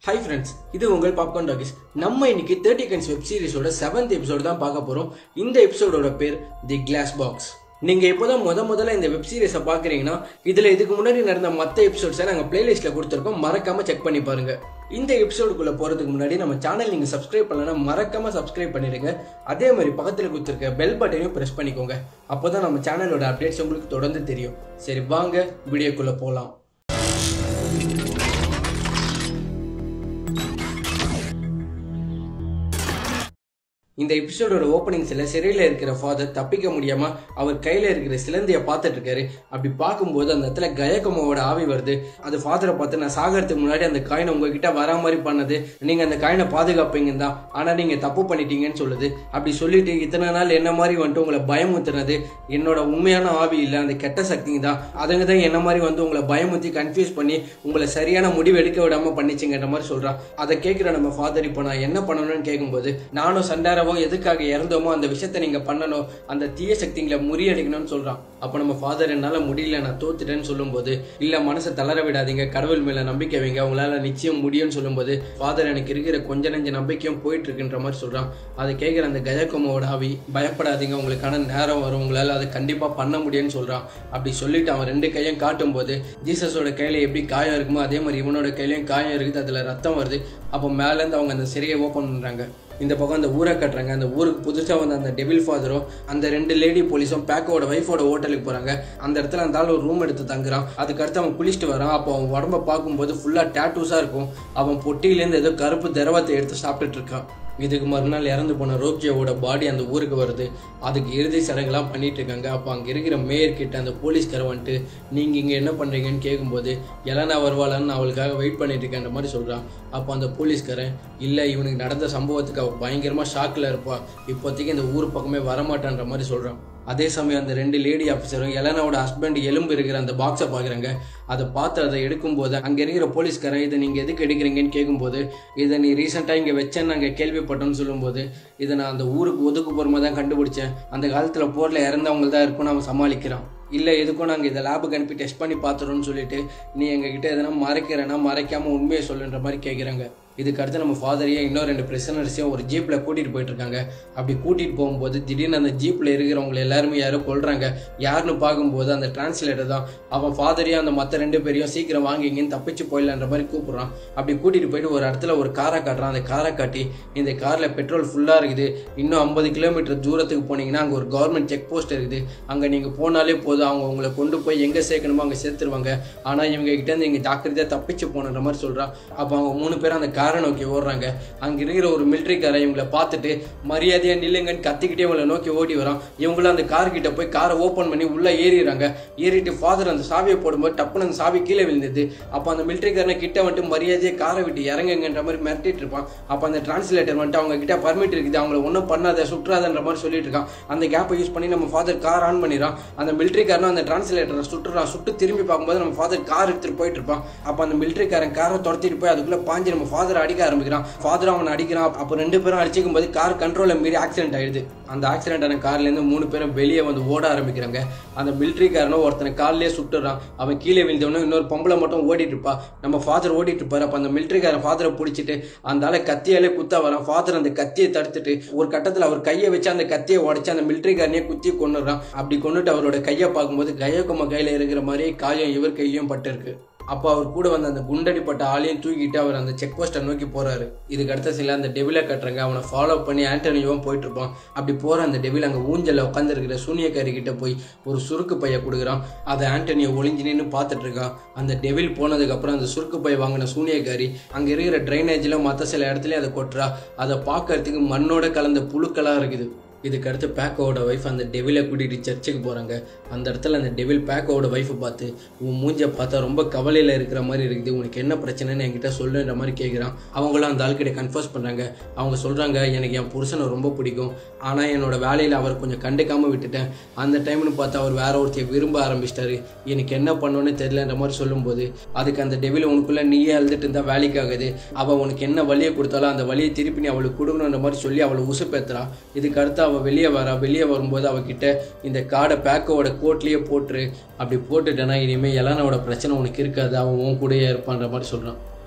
hi friends இது உங்கள் popcorn talkies நம்ம இன்னைக்கு தேர்ட்டி கன்ஸ் வெப் சீரிஸோட செவன்த் எபிசோடு தான் பார்க்க போறோம் இந்த எபிசோடோட பேர் தி கிளாஸ் பாக்ஸ் நீங்க இப்போதான் முத முதல்ல இந்த வெப் சீரிஸை பாக்குறீங்கன்னா இதுல இதுக்கு முன்னாடி நடந்த மற்ற எபிசோட்ஸை நாங்க பிளேலிஸ்ட்ல கொடுத்துருக்கோம் மறக்காம செக் பண்ணி பாருங்க இந்த எபிசோடுக்குள்ள போறதுக்கு முன்னாடி நம்ம சேனல் நீங்க சப்ஸ்கிரைப் பண்ணலன்னா மறக்காம சப்ஸ்கிரைப் பண்ணிடுங்க அதே மாதிரி பக்கத்துல கொடுத்துருக்க பெல் பட்டனையும் பிரஸ் பண்ணிக்கோங்க அப்போதான் நம்ம சேனலோட அப்டேட்ஸ் உங்களுக்கு தொடர்ந்து தெரியும் சரி வாங்க வீடியோக்குள்ள போலாம் இந்த எபிசோடோட ஓப்பனிங்ஸ்ல சிறையில் இருக்கிற ஃபாதர் தப்பிக்க முடியாம அவர் கையில இருக்கிற சிலந்தைய பார்த்துட்டு இருக்காரு அப்படி பார்க்கும்போது அந்த இடத்துல கயக்கமாவோட ஆவி வருது அது ஃபாதரை பார்த்து நான் சாகிறதுக்கு முன்னாடி அந்த காயினை உங்ககிட்ட வரா மாதிரி பண்ணது நீங்க அந்த காயினை பாதுகாப்பீங்க தான் ஆனா நீங்க தப்பு பண்ணிட்டீங்கன்னு சொல்லுது அப்படி சொல்லிட்டு இத்தனை நாள் என்ன மாதிரி வந்துட்டு உங்களை பயமுத்துனது என்னோட உண்மையான ஆவி இல்லை அந்த கெட்ட சக்தி தான் அதுங்க தான் என்ன மாதிரி வந்து உங்களை பயமுத்தி கன்ஃபியூஸ் பண்ணி உங்களை சரியான முடிவு எடுக்க விடாம பண்ணிச்சுங்கன்ற மாதிரி சொல்றான் அதை கேட்கிற நம்ம ஃபாதர் இப்போ நான் என்ன பண்ணணும்னு கேட்கும்போது நானும் சண்டார யாரவோ எதுக்காக இறந்தோமோ அந்த விஷயத்த நீங்க பண்ணணும் அந்த தீய சக்திங்களை முறியடிக்கணும்னு சொல்றான் அப்ப நம்ம ஃபாதர் என்னால முடியல நான் தோத்துட்டேன்னு சொல்லும்போது இல்ல மனசை தளர விடாதீங்க கடவுள் மேல நம்பிக்கை வைங்க அவங்களால நிச்சயம் முடியும்னு சொல்லும்போது ஃபாதர் எனக்கு இருக்கிற கொஞ்ச நெஞ்ச நம்பிக்கையும் போயிட்டு இருக்குன்ற மாதிரி சொல்றான் அதை கேட்கிற அந்த கஜகமோட ஆவி பயப்படாதீங்க உங்களுக்கான நேரம் வரும் உங்களால அதை கண்டிப்பா பண்ண முடியும்னு சொல்றான் அப்படி சொல்லிட்டு அவன் ரெண்டு கையும் காட்டும் போது ஜீசஸோட கையில எப்படி காயம் இருக்குமோ அதே மாதிரி இவனோட கையிலயும் காயம் இருக்குது அதுல ரத்தம் வருது அப்போ மேல இருந்து அவங்க அந்த சிறையை ஓப்பன் பண்றாங்க இந்த பக்கம் அந்த ஊரை கட்டுறாங்க அந்த ஊருக்கு புதுசாக வந்த அந்த டெவில் ஃபாதரும் அந்த ரெண்டு லேடி போலீஸும் பேக்கோட ஒய்ஃபோட ஹோட்டலுக்கு போகிறாங்க அந்த இடத்துல அந்த ஆள் ஒரு ரூம் எடுத்து தங்குறான் அதுக்கடுத்து அவன் குளிச்சுட்டு வரான் அப்போ அவன் உடம்ப பார்க்கும்போது ஃபுல்லாக டேட்டூஸாக இருக்கும் அவன் பொட்டியிலேருந்து ஏதோ கருப்பு திரவத்தை எடுத்து சாப்பிட்டுட்டு இருக்கான் இதுக்கு மறுநாள் இறந்து போன ரோப்ஜியோட பாடி அந்த ஊருக்கு வருது அதுக்கு இறுதி சடங்குலாம் பண்ணிட்டு இருக்காங்க அப்போ அங்கே இருக்கிற மேயர் கிட்ட அந்த போலீஸ்கார வந்துட்டு நீங்கள் இங்கே என்ன பண்ணுறீங்கன்னு கேட்கும்போது எலனா வருவாளான்னு அவளுக்காக வெயிட் பண்ணிட்டு இருக்கேன்ற மாதிரி சொல்கிறான் அப்போ அந்த போலீஸ்காரன் இல்லை இவனுக்கு நடந்த சம்பவத்துக்கு அவள் பயங்கரமாக ஷாக்கில் இருப்பா இப்போதைக்கு இந்த ஊர் பக்கமே வரமாட்டான்ற மாதிரி சொல்கிறான் அதே சமயம் அந்த ரெண்டு லேடி ஆஃபீஸரும் எலனாவோட ஹஸ்பண்ட் எலும்பு இருக்கிற அந்த பாக்ஸை பார்க்குறாங்க அதை பார்த்து அதை எடுக்கும்போது அங்கே இருக்கிற போலீஸ்காரன் இதை நீங்கள் எதுக்கு எடுக்கிறீங்கன்னு கேட்கும்போது இதை நீ ரீசெண்டாக இங்கே வச்சேன்னு நாங்கள் கேள்விப்பட்டோம்னு சொல்லும்போது இதை நான் அந்த ஊருக்கு ஒதுக்கு போகிறமா தான் கண்டுபிடிச்சேன் அந்த காலத்தில் போரில் இறந்தவங்க தான் இருக்கும்னு அவன் சமாளிக்கிறான் இல்லை எதுக்கும் நாங்கள் இதை லேபுக்கு அனுப்பி டெஸ்ட் பண்ணி பார்த்துறோம்னு சொல்லிட்டு நீ எங்ககிட்ட எதனா மறைக்கிறேன்னா மறைக்காமல் உண்மையை சொல்லுன்ற மாதிரி கேட்குறாங்க இதுக்கு அடுத்து நம்ம ஃபாதரையும் இன்னும் ரெண்டு பிரிசனர்ஸையும் ஒரு ஜீப்பில் கூட்டிகிட்டு போயிட்டு இருக்காங்க அப்படி கூட்டிகிட்டு போகும்போது திடீர்னு அந்த ஜீப்பில் இருக்கிறவங்க எல்லாருமே யாரோ கொள்றாங்க யாருன்னு பார்க்கும்போது அந்த டிரான்ஸ்லேட்டர் தான் அவன் ஃபாதரையும் அந்த மற்ற ரெண்டு பேரையும் சீக்கிரம் வாங்கிங்கன்னு தப்பிச்சு போயிடலான்ற மாதிரி கூப்பிட்றான் அப்படி கூட்டிகிட்டு போயிட்டு ஒரு இடத்துல ஒரு காரை காட்டுறான் அந்த காரை காட்டி இந்த காரில் பெட்ரோல் ஃபுல்லாக இருக்குது இன்னும் ஐம்பது கிலோமீட்டர் தூரத்துக்கு போனீங்கன்னா அங்கே ஒரு கவர்மெண்ட் செக் போஸ்ட் இருக்குது அங்கே நீங்கள் போனாலே போதும் அவங்க உங்களை கொண்டு போய் எங்கே சேர்க்கணுமோ அங்கே சேர்த்துருவாங்க ஆனால் இவங்க கிட்டேருந்து இங்கே ஜாக்கிரதையாக தப்பிச்சு போகணுன்ற மாதிரி சொல்கிறான் அப்போ அவங்க மூணு பேரும் அந்த காரை நோக்கி ஓடுறாங்க அங்கே இருக்கிற ஒரு மிலிட்ரிக்காரன் இவங்களை பார்த்துட்டு மரியாதையாக நில்லுங்கன்னு கத்திக்கிட்டே இவங்களை நோக்கி ஓடி வரான் இவங்களும் அந்த கார் கிட்ட போய் காரை ஓப்பன் பண்ணி உள்ளே ஏறிடுறாங்க ஏறிட்டு ஃபாதர் அந்த சாவியை போடும்போது டப்புன்னு அந்த சாவி கீழே விழுந்தது அப்போ அந்த மிலிட்ரிக்காரனை கிட்ட வந்துட்டு மரியாதையாக காரை விட்டு இறங்குங்கன்ற மாதிரி மிரட்டிட்டு இருப்பான் அப்போ அந்த டிரான்ஸ்லேட்டர் வந்துட்டு அவங்க கிட்ட பர்மிட் இருக்குது அவங்கள ஒன்றும் பண்ணாத சுற்றாதன்ற மாதிரி சொல்லிட்டு இருக்கான் அந்த கேப்பை யூஸ் பண்ணி நம்ம ஃபாதர் கார் ஆன் பண்ணிடுறான் அந்த மிலிட்ரிக்காரனும் அந்த டிரான்ஸ்லேட்டரை சுட்டுறான் சுட்டு திரும்பி பார்க்கும்போது நம்ம ஃபாதர் கார் எடுத்துட்டு போயிட்டு இருப்பான் அப்போ அந்த மிலிட்ரிக்காரன் காரை துரத்திட்டு போய் அதுக்குள்ளே பாஞ்சு நம்ம ஃபாதர் அடிக்க ஆரம்பிக்கிறான் ஃபாதர் அவனை அடிக்கிறான் அப்போ ரெண்டு பேரும் அடிச்சிக்கும் போது கார் கண்ட்ரோலில் மீறி ஆக்சிடென்ட் ஆயிடுது அந்த ஆக்சிடென்ட் ஆன கார்லேருந்து மூணு பேரும் வெளியே வந்து ஓட ஆரம்பிக்கிறாங்க அந்த மிலிட்ரிக்காரனும் ஒருத்தனை கார்லேயே சுட்டுறான் அவன் கீழே விழுந்தவனும் இன்னொரு பொம்பளை மட்டும் ஓடிட்டு இருப்பா நம்ம ஃபாதர் ஓடிட்டு இருப்பாரு அப்போ அந்த மிலிட்ரிக்காரன் ஃபாதரை பிடிச்சிட்டு அந்த ஆளை கத்தியாலே குத்த வரான் ஃபாதர் அந்த கத்தியை தடுத்துட்டு ஒரு கட்டத்தில் அவர் கையை வச்சு அந்த கத்தியை உடச்சு அந்த மிலிட்ரிக்காரனையே குத்தி கொண்டுறான் அப்படி கொண்டுட்டு அவரோட கையை பார்க்கும்போது கயக்கும கையில் இருக்கிற மாதிரியே காயம் இவர் கையிலையும் பட்டிருக்கு அப்போ அவர் கூட வந்த அந்த குண்டடிப்பட்ட ஆளையும் தூக்கிட்டு அவர் அந்த செக் போஸ்ட்டை நோக்கி போறாரு இதுக்கு அடுத்த சில அந்த டெவிலை கட்டுறாங்க அவனை ஃபாலோ பண்ணி ஆண்டனியோவும் போயிட்டு இருப்பான் அப்படி போற அந்த டெவில் அங்கே ஊஞ்சலில் உட்காந்துருக்கிற சூனியக்காரி கிட்ட போய் ஒரு சுருக்கு பைய கொடுக்குறான் அதை ஆண்டனியோ ஒளிஞ்சு நின்று பார்த்துட்டு இருக்கான் அந்த டெவில் போனதுக்கப்புறம் அந்த சுருக்கு பை வாங்கின சூனியக்காரி அங்கே இருக்கிற ட்ரைனேஜில் மற்ற சில இடத்துலயும் அதை கொட்டுறா அதை பார்க்கறதுக்கு மண்ணோட கலந்த புழுக்களாக இருக்குது இதுக்கு அடுத்து பேக்கோட ஒய்ஃப் அந்த டெவிலை கூட்டிகிட்டு சர்ச்சுக்கு போகிறாங்க அந்த இடத்துல அந்த டெவில் பேக்கோட ஒய்ஃபை பார்த்து உன் மூஞ்சை பார்த்தா ரொம்ப கவலையில் இருக்கிற மாதிரி இருக்குது உனக்கு என்ன பிரச்சனைன்னு என்கிட்ட சொல்லுன்ற மாதிரி கேட்குறான் அவங்களும் அந்த ஆள்கிட்ட கன்ஃபர்ஸ் பண்ணுறாங்க அவங்க சொல்கிறாங்க எனக்கு என் புருஷனை ரொம்ப பிடிக்கும் ஆனால் என்னோட வேலையில் அவர் கொஞ்சம் கண்டுக்காமல் விட்டுட்டேன் அந்த டைம்னு பார்த்து அவர் வேற ஒருத்தைய விரும்ப ஆரம்பிச்சிட்டாரு எனக்கு என்ன பண்ணணும்னு தெரியலன்ற மாதிரி சொல்லும்போது அதுக்கு அந்த டெவில் உனக்குள்ளே நீயே அழுதுட்டு இருந்தால் வேலைக்கு ஆகுது அவள் உனக்கு என்ன வழியை கொடுத்தாலும் அந்த வழியை திருப்பி நீ அவளுக்கு கொடுக்கணுன்ற மாதிரி சொல்லி அவளை உசுப்பேத்துறா இதுக்கு அடுத்து அவள் வெளியே வரா வெளியே வரும்போது அவகிட்ட இந்த காடை பேக்கோட கோட்லேயே போட்டுரு அப்படி போட்டுட்டேன்னா இனிமேல் எலனாவோட பிரச்சனை உனக்கு இருக்காது அவன் உன் கூடயே இருப்பான்ற மாதிரி சொல்கிறான்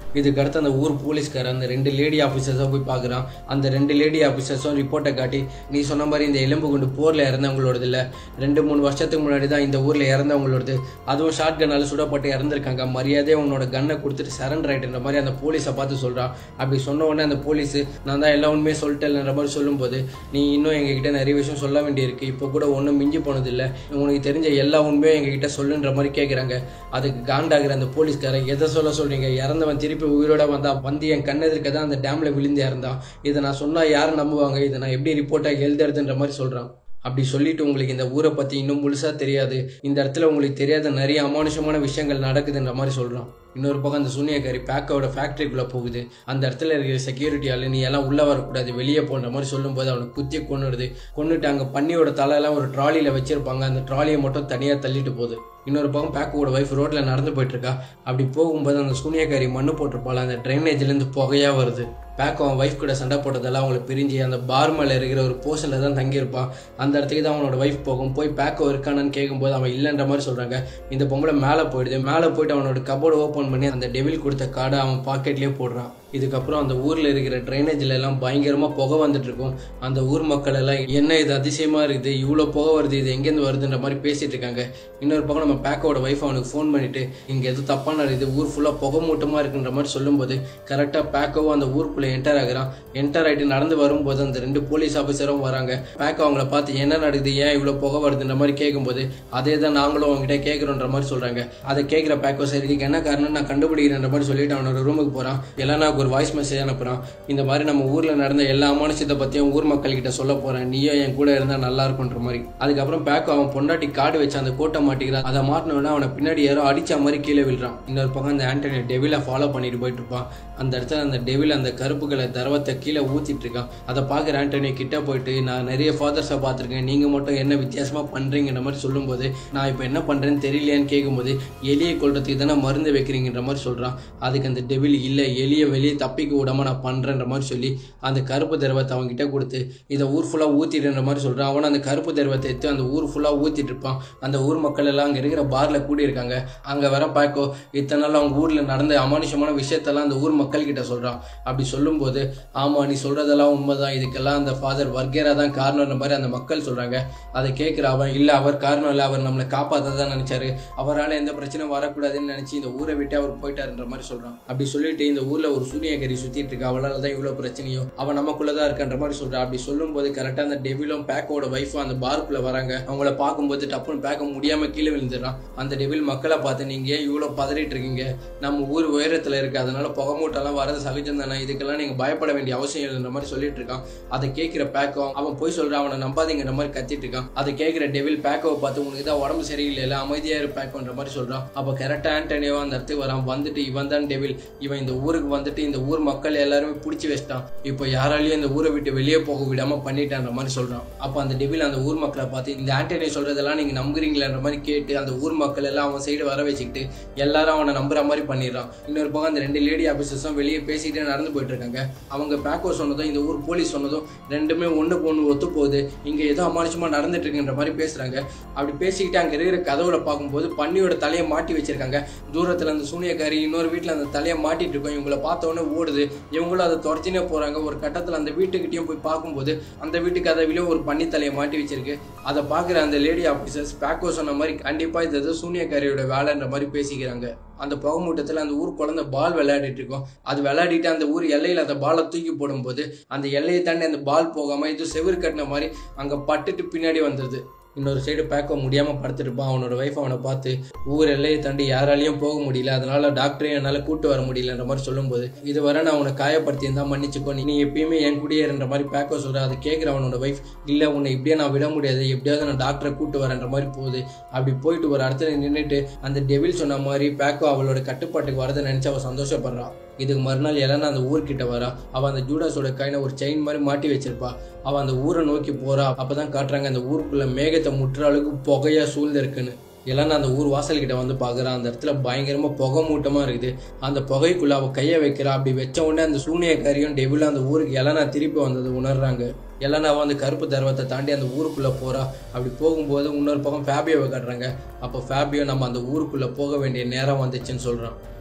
இதுக்கு அடுத்து அந்த ஊர் போலீஸ்காரர் அந்த ரெண்டு லேடி ஆஃபீஸர்ஸை போய் பார்க்குறான் அந்த ரெண்டு லேடி ஆஃபீஸர்ஸும் ரிப்போர்ட்டை காட்டி நீ சொன்ன மாதிரி இந்த எலும்பு குண்டு போரில் இறந்தவங்களோடது இல்லை ரெண்டு மூணு வருஷத்துக்கு முன்னாடி தான் இந்த ஊரில் இறந்தவங்களோடது அதுவும் ஷார்ட் கன்னால் சுடப்பட்டு இறந்துருக்காங்க மரியாதையை உன்னோட கன்னை கொடுத்துட்டு சரண்டர் ஆகிட்டுன்ற மாதிரி அந்த போலீஸை பார்த்து சொல்கிறான் அப்படி சொன்ன உடனே அந்த போலீஸ் நான் தான் எல்லா உண்மையும் சொல்லிட்டேன்ற மாதிரி சொல்லும்போது நீ இன்னும் எங்ககிட்ட நிறைய விஷயம் சொல்ல வேண்டியிருக்கு இப்போ கூட ஒன்றும் மிஞ்சி போனதில்லை உனக்கு தெரிஞ்ச எல்லா உண்மையும் எங்ககிட்ட சொல்லுன்ற மாதிரி கேட்குறாங்க அதுக்கு காண்டாகிற அந்த போலீஸ்காரன் எதை சொல்ல சொல்றீங்க இறந்தவன் திருப்பி உயிரோட வந்தா வந்து என் கண்ணெதிர்க்க தான் அந்த டேம்ல விழுந்து இறந்தான் இதை நான் சொன்னா யாரும் நம்புவாங்க இதை நான் எப்படி ரிப்போர்ட்டாக எழுதுறதுன்ற மாதிரி சொல்றான் அப்படி சொல்லிட்டு உங்களுக்கு இந்த ஊரை பத்தி இன்னும் முழுசா தெரியாது இந்த இடத்துல உங்களுக்கு தெரியாத நிறைய அமானுஷமான விஷயங்கள் நடக்குதுன்ற மாதிரி சொல்றான் இன்னொரு பக்கம் அந்த சூனியக்காரி பேக்கோட ஃபேக்டரிக்குள்ள போகுது அந்த இடத்துல இருக்கிற செக்யூரிட்டி ஆளு நீ எல்லாம் உள்ள வரக்கூடாது வெளியே போன்ற மாதிரி சொல்லும்போது அவனுக்கு குத்திய கொண்டுடுது கொண்டுட்டு அங்க பன்னியோட தலையெல்லாம் ஒரு ட்ராலியில வச்சிருப்பாங்க அந்த ட்ராலியை மட்டும் தனியா தள்ளிட்டு போகுது இன்னொரு பக்கம் பேக்கோட ஒய்ஃப் ரோட்ல நடந்து போயிட்டு இருக்கா அப்படி போகும்போது அந்த சூனியக்காரி மண்ணு போட்டிருப்பாள் அந்த ட்ரைனேஜ்ல இருந்து புகையா வருது பேக்கோ அவன் ஒய்ஃப் கூட சண்டை போட்டதெல்லாம் அவங்களுக்கு பிரிஞ்சு அந்த பார் மேல இருக்கிற ஒரு போர்ஷனில் தான் தங்கியிருப்பான் அந்த இடத்துக்கு தான் அவனோட ஒய்ஃப் போகும் போய் பேக்கோ இருக்கானான்னு கேட்கும்போது அவன் இல்லைன்ற மாதிரி சொல்றாங்க இந்த பொம்பளை மேலே போயிடுது மேலே போயிட்டு அவனோட கபோர்டு ஓப்பன் பண்ணி அந்த டெவில் கொடுத்த கார்டை அவன் பாக்கெட்லேயே போடுறான் இதுக்கப்புறம் அந்த ஊரில் இருக்கிற ட்ரைனேஜில் எல்லாம் பயங்கரமாக புகை வந்துட்டு இருக்கும் அந்த ஊர் மக்கள் எல்லாம் என்ன இது அதிசயமாக இருக்குது இவ்வளோ புகை வருது இது எங்கேருந்து வருதுன்ற மாதிரி பேசிட்டு இருக்காங்க இன்னொரு பக்கம் நம்ம பேக்கோட ஒய்ஃப் அவனுக்கு ஃபோன் பண்ணிட்டு இங்கே எதுவும் தப்பாக நடக்குது ஊர் ஃபுல்லாக புகை மூட்டமாக இருக்குன்ற மாதிரி சொல்லும்போது கரெக்டாக பேக்கோவும் அந்த ஊருக்குள்ளே என்டர் ஆகுறான் என்டர் ஆகிட்டு நடந்து வரும்போது அந்த ரெண்டு போலீஸ் ஆஃபீஸரும் வராங்க பேக்கோ அவங்கள பார்த்து என்ன நடக்குது ஏன் இவ்வளோ புகை வருதுன்ற மாதிரி கேட்கும்போது அதே தான் நாங்களும் அவங்ககிட்ட கேட்குறோன்ற மாதிரி சொல்கிறாங்க அதை கேட்குற பேக்கோ சரி இதுக்கு என்ன காரணம் நான் கண்டுபிடிக்கிறேன்ற மாதிரி சொல்லிட்டு அவனோட ரூமுக்கு போகிறான் எல்லாம் நான் ஒரு வாய்ஸ் மெசேஜ் அனுப்புகிறான் இந்த மாதிரி நம்ம ஊரில் நடந்த எல்லா அமானுஷத்தை பற்றியும் ஊர் மக்கள் கிட்ட சொல்ல போகிறேன் நீயும் என் கூட இருந்தால் நல்லா இருக்கும்ன்ற மாதிரி அதுக்கப்புறம் பேக்கோ அவன் பொண்டாட்டி காடு வச்சு அந்த கோட்டை மாட்டிக்கிறான் அதை மாட்டினோடனே அவனை பின்னாடி யாரோ அடிச்ச மாதிரி கீழே விழுறான் இன்னொரு பக்கம் அந்த ஆண்டனி டெவிலை ஃபாலோ பண்ணிட்டு போயிட்டு இருப்பான் அந்த இடத்துல அந்த டெவில் அந்த கருப்புகளை தர்வத்தை கீழே ஊத்திட்டு இருக்கான் அதை பார்க்குற ஆண்டனி கிட்ட போயிட்டு நான் நிறைய ஃபாதர்ஸை பார்த்துருக்கேன் நீங்கள் மட்டும் என்ன வித்தியாசமாக பண்ணுறீங்கன்ற மாதிரி சொல்லும்போது நான் இப்போ என்ன பண்ணுறேன்னு தெரியலையான்னு கேட்கும்போது எலியை கொள்றதுக்கு தானே மருந்து வைக்கிறீங்கன்ற மாதிரி சொல்கிறான் அதுக்கு அந்த டெவில் இல்லை எலியை வெளியே தப்பிக்க விடாம நான் பண்ணுறேன்ற மாதிரி சொல்லி அந்த கருப்பு திரவத்தை அவன்கிட்ட கொடுத்து இதை ஊர் ஃபுல்லாக ஊற்றிடுன்ற மாதிரி சொல்கிறான் அவன் அந்த கருப்பு திரவத்தை எடுத்து அந்த ஊர் ஃபுல்லாக ஊற்றிட்டு இருப்பான் அந்த ஊர் மக்கள் எல்லாம் அங்கே இருக்கிற பாரில் கூடி இருக்காங்க அங்கே வர பாக்கோ இத்தனை நாள் அவங்க ஊரில் நடந்த அமானுஷமான விஷயத்தெல்லாம் அந்த ஊர் மக்கள் கிட்ட சொல்கிறான் அப்படி சொல்லும்போது ஆமாம் நீ சொல்கிறதெல்லாம் உண்மைதான் இதுக்கெல்லாம் அந்த ஃபாதர் வர்கேரா தான் காரணம்ன்ற மாதிரி அந்த மக்கள் சொல்கிறாங்க அதை கேட்குற அவன் இல்லை அவர் காரணம் இல்லை அவர் நம்மளை காப்பாற்ற தான் நினச்சாரு அவரால் எந்த பிரச்சனையும் வரக்கூடாதுன்னு நினச்சி இந்த ஊரை விட்டு அவர் போயிட்டாருன்ற மாதிரி சொல்கிறான் அப்படி சொல்லிட்டு இந்த ஊரில் ஒரு சூரியகரி சுற்றிட்டு இருக்கா அவளால் தான் இவ்வளோ பிரச்சனையும் அவன் நமக்குள்ளே தான் இருக்கான்ற மாதிரி சொல்கிறான் அப்படி சொல்லும்போது கரெக்டாக அந்த டெவிலும் பேக்கோட ஒய்ஃபும் அந்த பார்க்குள்ளே வராங்க அவங்கள பார்க்கும்போது டப்புன்னு பேக்க முடியாமல் கீழே விழுந்துடுறான் அந்த டெவில் மக்களை பார்த்து நீங்கள் ஏன் இவ்வளோ பதறிட்டு இருக்கீங்க நம்ம ஊர் உயரத்தில் இருக்கு அதனால புகை மூட்டெல்லாம் வரது சகஜம் தானே இதுக்கெல்லாம் நீங்கள் பயப்பட வேண்டிய அவசியம் இல்லைன்ற மாதிரி சொல்லிட்டு இருக்கான் அதை கேட்குற பேக்கோ அவன் போய் சொல்கிறான் அவனை நம்பாதீங்கன்ற மாதிரி கத்திட்டு இருக்கான் அதை கேட்குற டெவில் பேக்கோவை பார்த்து உனக்கு தான் உடம்பு சரியில்லை அமைதியாக இரு பேக்கோன்ற மாதிரி சொல்கிறான் அப்போ கரெக்டாக ஆண்டனியோ அந்த இடத்துக்கு வரான் வந்துட்டு இவன் தான் டெவில் இவன் இந்த ஊருக்கு வந்துட்டு இந்த ஊர் மக்கள் எல்லாருமே பிடிச்சி வச்சிட்டான் இப்போ யாராலையும் இந்த ஊரை விட்டு வெளியே போக விடாம பண்ணிட்டான்ற மாதிரி சொல்றான் அப்போ அந்த டெவில் அந்த ஊர் மக்களை பார்த்து இந்த ஆண்டனி சொல்றதெல்லாம் நீங்க நம்புறீங்களான்ற மாதிரி கேட்டு அந்த ஊர் மக்கள் எல்லாம் அவன் சைடு வர வச்சுக்கிட்டு எல்லாரும் அவனை நம்புற மாதிரி பண்ணிடுறான் இன்னொரு பக்கம் அந்த ரெண்டு லேடி ஆஃபீஸர்ஸும் வெளியே பேசிட்டே நடந்து போயிட்டு இருக்காங்க அவங்க பேக்கோ சொன்னதும் இந்த ஊர் போலீஸ் சொன்னதும் ரெண்டுமே ஒண்ணுக்கு ஒன்று ஒத்து போகுது இங்க ஏதோ அமானுஷமா நடந்துட்டு இருக்குன்ற மாதிரி பேசுறாங்க அப்படி பேசிக்கிட்டு அங்க இருக்கிற கதவுல பார்க்கும்போது பன்னியோட தலையை மாட்டி வச்சிருக்காங்க தூரத்துல அந்த சூனியக்காரி இன்னொரு வீட்டுல அந்த தலையை மாட்டிட்டு இருக்கோம் இவங்கள பார்த்த உடனே ஓடுது இவங்களும் அதை துரத்தினே போறாங்க ஒரு கட்டத்துல அந்த வீட்டுக்கிட்டயும் போய் பார்க்கும்போது அந்த வீட்டு கதவிலும் ஒரு பன்னி தலையை மாட்டி வச்சிருக்கு அதை பார்க்குற அந்த லேடி ஆஃபீஸர்ஸ் பேக்கோ சொன்ன மாதிரி கண்டிப்பா இது ஏதோ சூனியக்காரியோட வேலைன்ற மாதிரி பேசிக்கிறாங்க அந்த புகமூட்டத்தில் அந்த ஊர் குழந்தை பால் விளையாடிட்டு இருக்கோம் அது விளையாடிட்டு அந்த ஊர் எல்லையில் அந்த பாலை தூக்கி போடும்போது அந்த எல்லையை தாண்டி அந்த பால் போகாம இது செவுரு கட்டின மாதிரி அங்கே பட்டுட்டு பின்னாடி வந்துடுது இன்னொரு சைடு பேக்க முடியாமல் படுத்துருப்பான் அவனோட ஒய்ஃப் அவனை பார்த்து ஊர் எல்லையை தாண்டி யாராலையும் போக முடியல அதனால டாக்டரையும் என்னால் கூட்டு வர முடியலன்ற மாதிரி சொல்லும்போது இதுவரை நான் உன்னை காயப்படுத்தி இருந்தா மன்னிச்சுக்கோ நீ எப்பயுமே என் கூடயே இருன்ற மாதிரி பேக்க சொல்ற அதை கேட்குற அவனோட ஒய்ஃப் இல்லை உன்னை இப்படியே நான் விட முடியாது எப்படியாவது நான் டாக்டரை கூட்டு வரேன்ற மாதிரி போகுது அப்படி போயிட்டு ஒரு இடத்துல நின்றுட்டு அந்த டெவில் சொன்ன மாதிரி பேக்கோ அவளோட கட்டுப்பாட்டுக்கு வரதை நினைச்சு அவள் சந்தோஷப்படுறான் இதுக்கு மறுநாள் எலனா அந்த ஊர்கிட்ட வரா அவள் அந்த ஜூடாஸோட கையில ஒரு செயின் மாதிரி மாட்டி வச்சிருப்பா அவள் அந்த ஊரை நோக்கி போறா அப்பதான் காட்டுறாங்க அந்த ஊருக்குள்ள மேகத்தை முட்டுற அளவுக்கு புகையா சூழ்ந்து இருக்குன்னு எல்லாம் அந்த ஊர் வாசல் கிட்ட வந்து பார்க்குறான் அந்த இடத்துல பயங்கரமா புகை மூட்டமா இருக்குது அந்த புகைக்குள்ள அவ கையை வைக்கிறா அப்படி வச்ச உடனே அந்த சூனியக்காரியும் டெபிளும் அந்த ஊருக்கு எலனா திருப்பி வந்தது உணர்றாங்க எல்லாம் வந்து கருப்பு தர்வத்தை தாண்டி அந்த ஊருக்குள்ளே போகிறா அப்படி போகும்போது இன்னொரு பக்கம் ஃபேபியோவை காட்டுறாங்க அப்போ ஃபேபியோ நம்ம அந்த ஊருக்குள்ளே போக வேண்டிய நேரம் வந்துச்சுன்னு சொல்கிறான்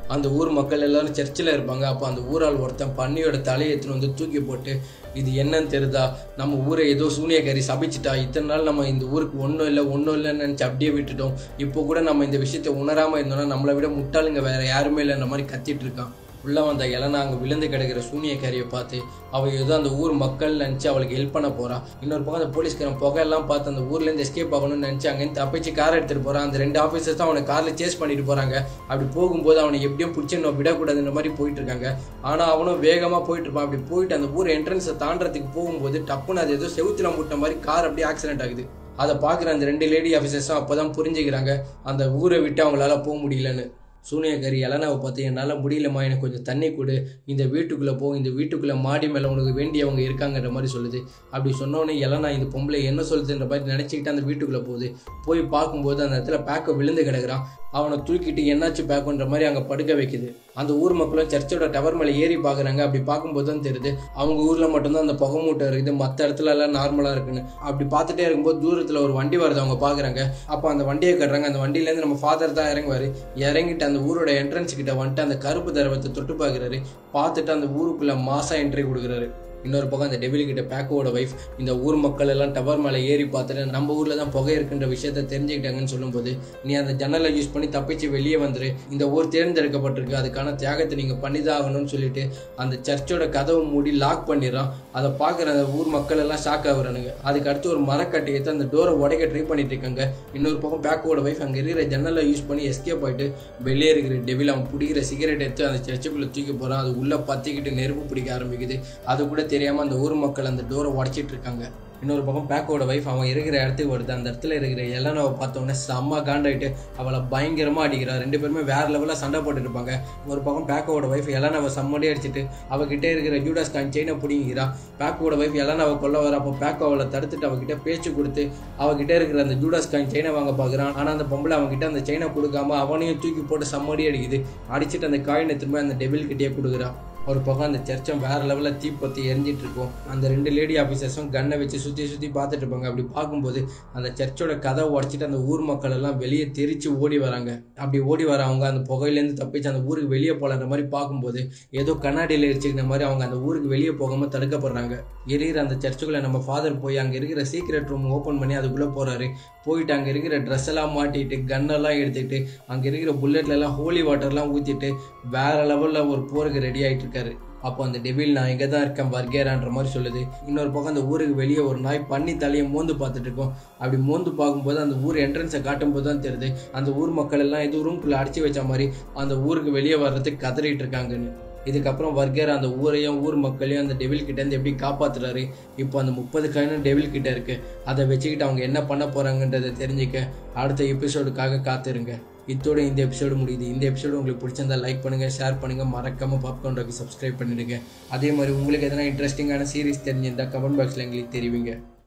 அந்த ஊர் மக்கள் எல்லாரும் சர்ச்சில் இருப்பாங்க அப்போ அந்த ஊரால் ஒருத்தன் பன்னியோட தலையை எடுத்துன்னு வந்து தூக்கி போட்டு இது என்னன்னு தெரியுதா நம்ம ஊரை ஏதோ சூனியக்காரி சபிச்சிட்டா இத்தனை நாள் நம்ம இந்த ஊருக்கு ஒன்றும் இல்லை ஒன்றும் இல்லைன்னு நினச்சி அப்படியே விட்டுட்டோம் இப்போ கூட நம்ம இந்த விஷயத்தை உணராமல் இருந்தோம்னா நம்மளை விட முட்டாளுங்க வேற யாருமே இல்லைன்ற மாதிரி கத்திட்டு இருக்கான் உள்ள வந்த இளனா அங்கே விழுந்து கிடக்கிற சூனியக்காரியை பார்த்து அவள் ஏதோ அந்த ஊர் மக்கள் நினச்சி அவளுக்கு ஹெல்ப் பண்ண போறா இன்னொரு பக்கம் அந்த போலீஸ்காரன் புகையெல்லாம் பார்த்து அந்த ஊர்லேருந்து எஸ்கேப் ஆகணும்னு நினச்சி அங்கேருந்து தப்பிச்சு கார் எடுத்துகிட்டு போகிறான் அந்த ரெண்டு ஆஃபீஸர்ஸ் தான் அவனை காரில் சேஸ் பண்ணிட்டு போகிறாங்க அப்படி போகும்போது அவனை எப்படியும் பிடிச்சி நம்ம விடக்கூடாதுன்ற மாதிரி போயிட்டு இருக்காங்க ஆனால் அவனும் வேகமாக போயிட்டு இருப்பான் அப்படி போயிட்டு அந்த ஊர் என்ட்ரன்ஸை தாண்டறதுக்கு போகும்போது டப்புன்னு அது ஏதோ செவுத்துல முட்ட மாதிரி கார் அப்படியே ஆக்சிடென்ட் ஆகுது அதை பார்க்குற அந்த ரெண்டு லேடி ஆஃபீஸர்ஸும் அப்போ தான் புரிஞ்சுக்கிறாங்க அந்த ஊரை விட்டு அவங்களால போக முடியலன்னு சூனியக்காரி எலனாவை பார்த்து என்னால் முடியலம்மா எனக்கு கொஞ்சம் தண்ணி கொடு இந்த வீட்டுக்குள்ளே போ இந்த வீட்டுக்குள்ளே மாடி மேலே உனக்கு வேண்டியவங்க இருக்காங்கன்ற மாதிரி சொல்லுது அப்படி சொன்னோன்னே எலனா இந்த பொம்பளை என்ன சொல்லுதுன்ற மாதிரி நினச்சிக்கிட்டு அந்த வீட்டுக்குள்ளே போகுது போய் பார்க்கும்போது அந்த இடத்துல பேக்கை விழுந்து கிடக்குறான் அவனை தூக்கிட்டு என்னாச்சு பேக்குன்ற மாதிரி அங்கே படுக்க வைக்குது அந்த ஊர் மக்களும் சர்ச்சோட டவர் மேலே ஏறி பார்க்குறாங்க அப்படி பார்க்கும்போது தான் தெரியுது அவங்க ஊரில் மட்டும்தான் அந்த புகை மூட்டை இருக்குது மற்ற இடத்துல எல்லாம் நார்மலாக இருக்குன்னு அப்படி பார்த்துட்டே இருக்கும்போது தூரத்தில் ஒரு வண்டி வருது அவங்க பார்க்குறாங்க அப்போ அந்த வண்டியை கட்டுறாங்க அந்த வண்டியிலேருந்து நம்ம ஃபாதர் தான் இறங்குவார் இறங்கிட்டு அந்த ஊரோட என்ட்ரன்ஸ் கிட்ட வந்துட்டு அந்த கருப்பு தரவத்தை தொட்டு பார்க்குறாரு பார்த்துட்டு அந்த ஊருக்குள்ளே மாசா என்ட்ரி கொடுக்குறாரு இன்னொரு பக்கம் அந்த டெபில் கிட்ட பேக்கோட ஒய்ஃப் இந்த ஊர் மக்கள் எல்லாம் டவர் மேலே ஏறி பார்த்துட்டு நம்ம ஊரில் தான் புகை இருக்குன்ற விஷயத்த தெரிஞ்சுக்கிட்டாங்கன்னு சொல்லும்போது நீ அந்த ஜன்னலை யூஸ் பண்ணி தப்பிச்சு வெளியே வந்துரு இந்த ஊர் தேர்ந்தெடுக்கப்பட்டிருக்கு அதுக்கான தியாகத்தை நீங்கள் பண்ணி தான் ஆகணும்னு சொல்லிட்டு அந்த சர்ச்சோட கதவை மூடி லாக் பண்ணிடுறான் அதை பார்க்குற அந்த ஊர் மக்கள் எல்லாம் ஷாக் ஆகுறானுங்க அதுக்கு அடுத்து ஒரு மரக்கட்டை எடுத்து அந்த டோரை உடைக்க ட்ரை பண்ணிட்டு இருக்காங்க இன்னொரு பக்கம் பேக்கோட ஒய்ஃப் அங்கே இருக்கிற ஜன்னலை யூஸ் பண்ணி எஸ்கேப் ஆகிட்டு வெளியே இருக்கிற டெவில் அவன் பிடிக்கிற சிகரெட் எடுத்து அந்த சர்ச்சுக்குள்ளே தூக்கி போகிறான் அது உள்ளே பற்றிக்கிட்டு நெருப்பு பிடிக்க ஆரம்பிக்குது அது கூட தெரியாமல் அந்த ஊர் மக்கள் அந்த டோரை உடச்சிட்டு இருக்காங்க இன்னொரு பக்கம் பேக்கோட ஒய்ஃப் அவன் இருக்கிற இடத்துக்கு வருது அந்த இடத்துல இருக்கிற எலனாவை பார்த்தோன்னே செம்ம காண்டாயிட்டு அவளை பயங்கரமாக அடிக்கிறா ரெண்டு பேருமே வேற லெவலில் சண்டை போட்டுட்டு இருப்பாங்க ஒரு பக்கம் பேக்கோட ஒய்ஃப் எலனாவை செம்மடி அடிச்சிட்டு அவகிட்ட இருக்கிற ஜூடாஸ் கான் செயினை பிடிங்கிறா பேக்கோட ஒய்ஃப் எலனாவை கொல்ல வர அப்போ பேக்கோ அவளை தடுத்துட்டு அவகிட்ட பேச்சு கொடுத்து அவகிட்ட இருக்கிற அந்த ஜூடாஸ் கான் செயினை வாங்க பார்க்குறான் ஆனால் அந்த பொம்பளை அவன்கிட்ட அந்த செயினை கொடுக்காம அவனையும் தூக்கி போட்டு செம்மடி அடிக்குது அடிச்சுட்டு அந்த காயினை திரும்ப அந்த டெபில் கிட்டே கொடுக்குறான் ஒரு பக்கம் அந்த சர்ச்சம் வேற லெவலில் தீப்பத்தி எரிஞ்சிட்டு இருக்கும் அந்த ரெண்டு லேடி ஆஃபீஸர்ஸும் கன்னை வச்சு சுற்றி சுற்றி பார்த்துட்டு இருப்பாங்க அப்படி பார்க்கும்போது அந்த சர்ச்சோட கதை உடச்சிட்டு அந்த ஊர் மக்கள் எல்லாம் வெளியே தெரிச்சு ஓடி வராங்க அப்படி ஓடி வர அவங்க அந்த புகையிலேருந்து தப்பிச்சு அந்த ஊருக்கு வெளியே போகலான்ற மாதிரி பார்க்கும்போது ஏதோ கண்ணாடியில் எரிச்சுக்கிற மாதிரி அவங்க அந்த ஊருக்கு வெளியே போகாமல் தடுக்கப்படுறாங்க எரியிற அந்த சர்ச்சுக்குள்ளே நம்ம ஃபாதர் போய் அங்கே இருக்கிற சீக்ரெட் ரூம் ஓப்பன் பண்ணி அதுக்குள்ளே போகிறாரு போயிட்டு அங்கே இருக்கிற ட்ரெஸ் எல்லாம் மாட்டிட்டு கன்னெல்லாம் எடுத்துக்கிட்டு அங்கே இருக்கிற புல்லட்ல எல்லாம் ஹோலி வாட்டர்லாம் ஊற்றிட்டு வேற லெவலில் ஒரு போருக்கு ரெடி ஆகிட்டு இருக்காரு அப்போ அந்த டெவில் நான் இங்கே தான் இருக்கேன் வர்கேரான்ற மாதிரி சொல்லுது இன்னொரு பக்கம் அந்த ஊருக்கு வெளியே ஒரு நாய் பண்ணி தலையை மோந்து பார்த்துட்டு இருக்கோம் அப்படி மோந்து பார்க்கும்போது அந்த ஊர் என்ட்ரன்ஸை காட்டும்போது தான் தெரியுது அந்த ஊர் மக்கள் எல்லாம் இது ரூம்குள்ளே அடிச்சு வச்ச மாதிரி அந்த ஊருக்கு வெளியே வர்றதுக்கு கதறிட்டு இருக்காங்கன்னு இதுக்கப்புறம் வர்கர் அந்த ஊரையும் ஊர் மக்களையும் அந்த டெவில் கிட்ட இருந்து எப்படி காப்பாத்துறாரு இப்போ அந்த முப்பது காயினும் டெவில் கிட்ட இருக்கு அதை வச்சுக்கிட்டு அவங்க என்ன பண்ண போறாங்கன்றதை தெரிஞ்சுக்க அடுத்த எபிசோடுக்காக காத்துருங்க இத்தோட இந்த எபிசோடு முடியுது இந்த எபிசோடு உங்களுக்கு பிடிச்சிருந்தா லைக் பண்ணுங்க ஷேர் பண்ணுங்க மறக்காம பாப்கார்ன் ராக்கி சப்ஸ்கிரைப் பண்ணிடுங்க அதே மாதிரி உங்களுக்கு எதனா இன்ட்ரெஸ்டிங்கான சீரிஸ் தெரிஞ்சிருந்தா கமெண்ட் பாக்ஸ்ல எங்களுக்கு தெரிவிங்க